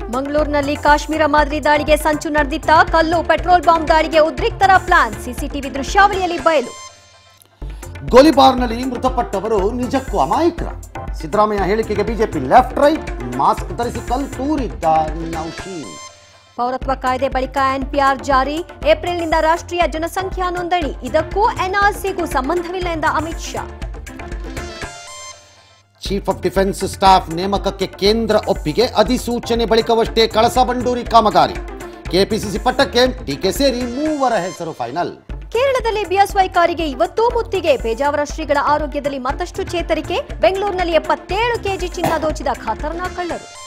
ಮಂಗಳೂರಿನಲ್ಲಿ ಕಾಶ್ಮೀರ ಮಾದರಿ ದಾಳಿಗೆ ಸಂಚು ನಡೆದಿತ್ತ ಕಲ್ಲು ಪೆಟ್ರೋಲ್ ಬಾಂಬ್ ದಾಳಿಗೆ ಉದ್ರಿಕ್ತರ ಪ್ಲಾನ್ ಸಿಸಿಟಿವಿ ದೃಶ್ಯಾವಳಿಯಲ್ಲಿ ಬಯಲು ಗೋಲಿಬಾರ್ನಲ್ಲಿ ಮೃತಪಟ್ಟವರು ನಿಜಕ್ಕೂ ಅಮಾಯಕರ ಸಿದ್ದರಾಮಯ್ಯ ಹೇಳಿಕೆಗೆ ಬಿಜೆಪಿ ಲೆಫ್ಟ್ ರೈಟ್ ಮಾಸ್ಕ್ ಧರಿಸಿ ಕಲ್ ತೂರಿದ್ದ ನೌಶೀನ್ ಪೌರತ್ವ ಕಾಯ್ದೆ ಬಳಿಕ ಎನ್ಪಿಆರ್ ಜಾರಿ ಏಪ್ರಿಲ್ನಿಂದ ರಾಷ್ಟ್ರೀಯ ಜನಸಂಖ್ಯಾ ನೋಂದಣಿ ಇದಕ್ಕೂ ಎನ್ಆರ್ಸಿಗೂ ಸಂಬಂಧವಿಲ್ಲ ಎಂದ Amit Shah chief of defence staff ನೇಮಕಕ್ಕೆ ಕೇಂದ್ರ ಒಪ್ಪಿಗೆ ಅಧಿಸೂಚನೆ ಬಳಿಕವಷ್ಟೇ ಕಳಸಾ ಬಂಡೂರಿ ಕಾಮಗಾರಿ ಕೆಪಿಸಿಸಿ ಪಟ್ಟಕ್ಕೆ ಡಿಕೆ ಸೇರಿ ಮೂವರ ಹೆಸರು ಫೈನಲ್ ಕೇರಳದಲ್ಲಿ ಬಿಎಸ್ವೈ ಕಾರಿಗೆ ಇವತ್ತೂ ಮುತ್ತಿಗೆ ಪೇಜಾವರ ಶ್ರೀಗಳ ಆರೋಗ್ಯದಲ್ಲಿ ಮತ್ತಷ್ಟು ಚೇತರಿಕೆ ಬೆಂಗಳೂರಿನಲ್ಲಿ ಎಪ್ಪತ್ತೇಳು ಕೆಜಿ ಚಿನ್ನ ದೋಚಿದ ಖತರ್ನಾಕ್ ಕಳ್ಳರು